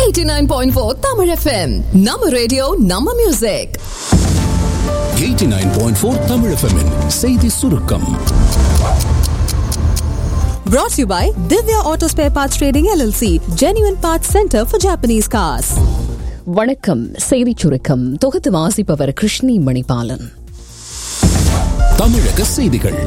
89.4 Tamil FM. நம்ம radio நம்ம music 89.4 Tamil FM -இன் செய்தி சுருக்கம் Brought to you by Divya Auto Spare Parts Trading LLC, Genuine Parts Center for Japanese Cars. வணக்கம் செய்திச் சுருக்கம் தொகுத்து வாசிப்பவர் கிருஷ்ணி மணிபாலன் தமிழக செய்திகள்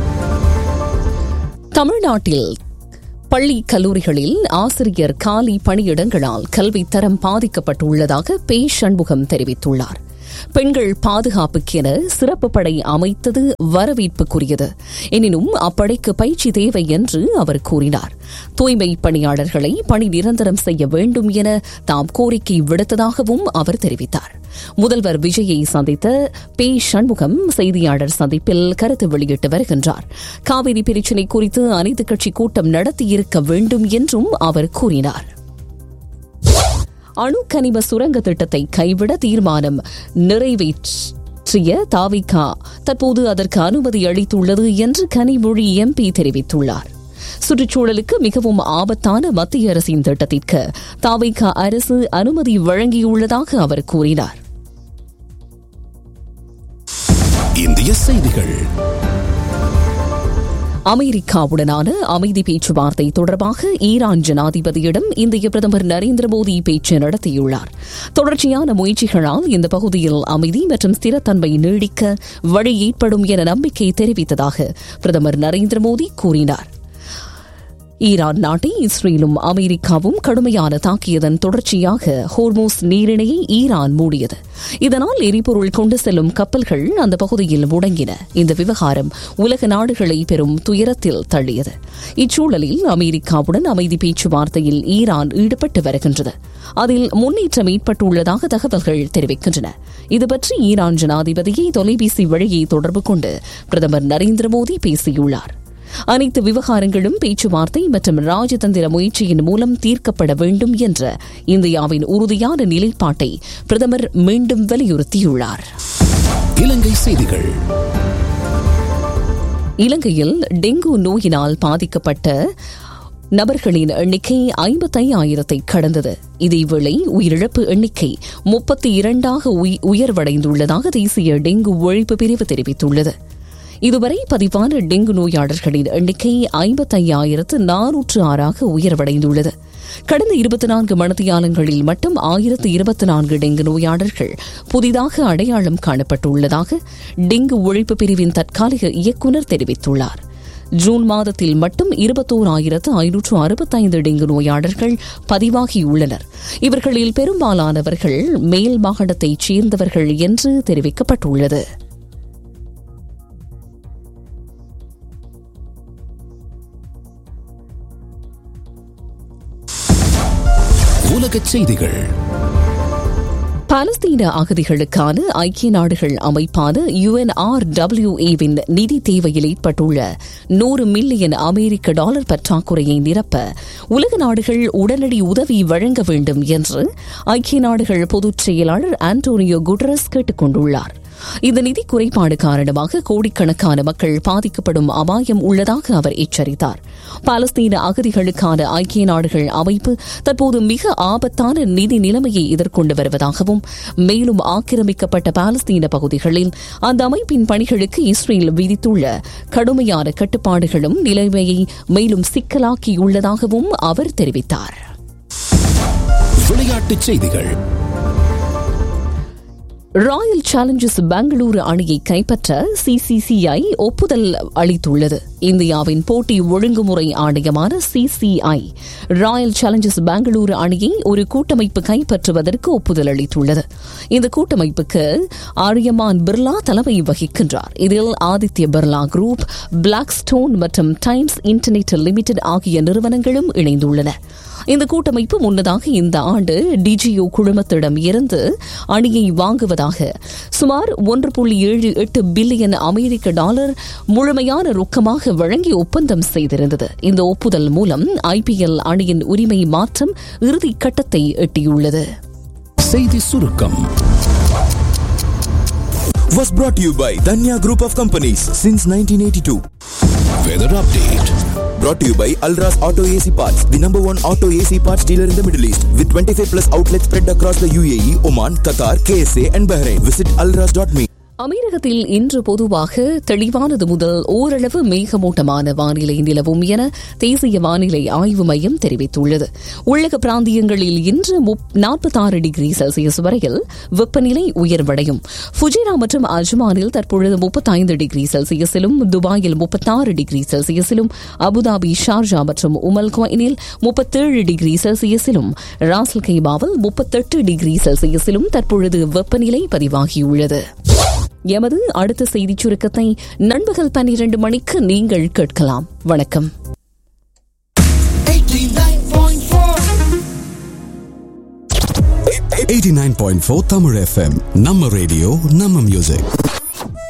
தமிழ்நாட்டில் பள்ளி கல்லூரிகளில் ஆசிரியர் காலி பணியிடங்களால் கல்வி தரம் பாதிக்கப்பட்டுள்ளதாக பே சண்முகம் தெரிவித்துள்ளார் பெண்கள் பாதுகாப்புக்கென சிறப்பு படை அமைத்தது வரவேற்புக்குரியது எனினும் அப்படைக்கு பயிற்சி தேவை என்று அவர் கூறினார் தூய்மை பணியாளர்களை பணி நிரந்தரம் செய்ய வேண்டும் என தாம் கோரிக்கை விடுத்ததாகவும் அவர் தெரிவித்தார் முதல்வர் விஜயை சந்தித்த பே சண்முகம் செய்தியாளர் சந்திப்பில் கருத்து வெளியிட்டு வருகின்றார் காவிரி பிரச்சினை குறித்து அனைத்துக் கட்சி கூட்டம் நடத்தியிருக்க வேண்டும் என்றும் அவர் கூறினார் அணு கனிம சுரங்க திட்டத்தை கைவிட தீர்மானம் நிறைவேற்றிய தாவிகா தற்போது அதற்கு அனுமதி அளித்துள்ளது என்று கனிமொழி எம்பி தெரிவித்துள்ளார் சுற்றுச்சூழலுக்கு மிகவும் ஆபத்தான மத்திய அரசின் திட்டத்திற்கு தாவிகா அரசு அனுமதி வழங்கியுள்ளதாக அவர் கூறினார் இந்திய செய்திகள் அமெரிக்காவுடனான அமைதி பேச்சுவார்த்தை தொடர்பாக ஈரான் ஜனாதிபதியிடம் இந்திய பிரதமர் நரேந்திர மோடி பேச்சு நடத்தியுள்ளார் தொடர்ச்சியான முயற்சிகளால் இந்த பகுதியில் அமைதி மற்றும் ஸ்திரத்தன்மை நீடிக்க வழி ஏற்படும் என நம்பிக்கை தெரிவித்ததாக பிரதமர் நரேந்திர மோடி கூறினார் ஈரான் நாட்டை இஸ்ரேலும் அமெரிக்காவும் கடுமையான தாக்கியதன் தொடர்ச்சியாக ஹோர்மோஸ் நீரிணையை ஈரான் மூடியது இதனால் எரிபொருள் கொண்டு செல்லும் கப்பல்கள் அந்த பகுதியில் முடங்கின இந்த விவகாரம் உலக நாடுகளை பெரும் துயரத்தில் தள்ளியது இச்சூழலில் அமெரிக்காவுடன் அமைதி பேச்சுவார்த்தையில் ஈரான் ஈடுபட்டு வருகின்றது அதில் முன்னேற்றம் ஏற்பட்டுள்ளதாக தகவல்கள் தெரிவிக்கின்றன இதுபற்றி ஈரான் ஜனாதிபதியை தொலைபேசி வழியை தொடர்பு கொண்டு பிரதமர் நரேந்திர மோடி பேசியுள்ளார் அனைத்து விவகாரங்களும் பேச்சுவார்த்தை மற்றும் ராஜதந்திர முயற்சியின் மூலம் தீர்க்கப்பட வேண்டும் என்ற இந்தியாவின் உறுதியான நிலைப்பாட்டை பிரதமர் மீண்டும் வலியுறுத்தியுள்ளார் இலங்கை செய்திகள் இலங்கையில் டெங்கு நோயினால் பாதிக்கப்பட்ட நபர்களின் எண்ணிக்கை ஐம்பத்தையாயிரத்தை கடந்தது இதேவேளை உயிரிழப்பு எண்ணிக்கை முப்பத்தி இரண்டாக உயர்வடைந்துள்ளதாக தேசிய டெங்கு ஒழிப்பு பிரிவு தெரிவித்துள்ளது இதுவரை பதிவான டெங்கு நோயாளர்களின் எண்ணிக்கை ஐம்பத்தையாயிரத்து நானூற்று ஆறாக உயர்வடைந்துள்ளது கடந்த இருபத்தி நான்கு மணித்தியாலங்களில் மட்டும் ஆயிரத்து இருபத்தி நான்கு டெங்கு நோயாளர்கள் புதிதாக அடையாளம் காணப்பட்டுள்ளதாக டெங்கு ஒழிப்பு பிரிவின் தற்காலிக இயக்குநர் தெரிவித்துள்ளார் ஜூன் மாதத்தில் மட்டும் இருபத்தோராயிரத்து ஐநூற்று அறுபத்தைந்து டெங்கு நோயாளர்கள் பதிவாகியுள்ளனர் இவர்களில் பெரும்பாலானவர்கள் மேல் மாகாணத்தைச் சேர்ந்தவர்கள் என்று தெரிவிக்கப்பட்டுள்ளது உலகச் செய்திகள் பாலஸ்தீன அகதிகளுக்கான ஐக்கிய நாடுகள் அமைப்பான யுஎன்ஆர்டபிள்யூஏவின் நிதி தேவையில் ஏற்பட்டுள்ள நூறு மில்லியன் அமெரிக்க டாலர் பற்றாக்குறையை நிரப்ப உலக நாடுகள் உடனடி உதவி வழங்க வேண்டும் என்று ஐக்கிய நாடுகள் பொதுச் செயலாளர் ஆண்டோனியோ குட்ரஸ் கேட்டுக் கொண்டுள்ளார் இந்த நிதி குறைபாடு காரணமாக கோடிக்கணக்கான மக்கள் பாதிக்கப்படும் அபாயம் உள்ளதாக அவர் எச்சரித்தார் பாலஸ்தீன அகதிகளுக்கான ஐக்கிய நாடுகள் அமைப்பு தற்போது மிக ஆபத்தான நிதி நிலைமையை எதிர்கொண்டு வருவதாகவும் மேலும் ஆக்கிரமிக்கப்பட்ட பாலஸ்தீன பகுதிகளில் அந்த அமைப்பின் பணிகளுக்கு இஸ்ரேல் விதித்துள்ள கடுமையான கட்டுப்பாடுகளும் நிலைமையை மேலும் சிக்கலாக்கியுள்ளதாகவும் அவர் தெரிவித்தார் விளையாட்டுச் செய்திகள் ராயல் சேலஞ்சர்ஸ் பெங்களூரு அணியை கைப்பற்ற சிசிசிஐ ஒப்புதல் அளித்துள்ளது இந்தியாவின் போட்டி ஒழுங்குமுறை ஆணையமான சிசிஐ ராயல் சேலஞ்சர்ஸ் பெங்களூரு அணியை ஒரு கூட்டமைப்பு கைப்பற்றுவதற்கு ஒப்புதல் அளித்துள்ளது இந்த கூட்டமைப்புக்கு ஆரியமான் பிர்லா தலைமை வகிக்கின்றார் இதில் Aditya Birla group Blackstone மற்றும் டைம்ஸ் இன்டர்நெட் லிமிடெட் ஆகிய நிறுவனங்களும் இணைந்துள்ளன இந்த கூட்டமைப்பு முன்னதாக இந்த ஆண்டு டிஜிஓ குழுமத்திடம் இருந்து அணியை வாங்குவதாக சுமார் ஒன்று புள்ளி ஏழு எட்டு பில்லியன் அமெரிக்க டாலர் முழுமையான ரொக்கமாக வழங்கி ஒப்பந்தம் செய்திருந்தது இந்த ஒப்புதல் மூலம் ஐபிஎல் அணியின் உரிமை மாற்றம் இறுதி கட்டத்தை எட்டியுள்ளது செய்தி சுருக்கம் was brought to you by Danya Group of Companies since 1982. Weather update brought to you by Alras Auto AC Parts, the number one auto AC parts dealer in the Middle East, with 25 plus outlets spread across the UAE, Oman, Qatar, KSA, and Bahrain. Visit alras.me. அமீரகத்தில் இன்று பொதுவாக தெளிவானது முதல் ஓரளவு மேகமூட்டமான வானிலை நிலவும் என தேசிய வானிலை ஆய்வு மையம் தெரிவித்துள்ளது உள்ளக பிராந்தியங்களில் இன்று நாற்பத்தாறு டிகிரி செல்சியஸ் வரையில் வெப்பநிலை உயர்வடையும் ஃபுஜேரா மற்றும் அஜ்மானில் தற்பொழுது முப்பத்தைந்து டிகிரி செல்சியஸிலும் துபாயில் முப்பத்தாறு டிகிரி செல்சியஸிலும் அபுதாபி ஷார்ஜா மற்றும் உமல் குவைனில் முப்பத்தேழு டிகிரி செல்சியஸிலும் ராசல் கைமாவில் முப்பத்தெட்டு டிகிரி செல்சியஸிலும் தற்பொழுது வெப்பநிலை பதிவாகியுள்ளது எமது அடுத்த செய்திச் சுருக்கத்தை நண்பகல் பன்னிரண்டு மணிக்கு நீங்கள் கேட்கலாம் வணக்கம் 89.4 Tamil FM நம்ம ரேடியோ நம்ம மியூசிக்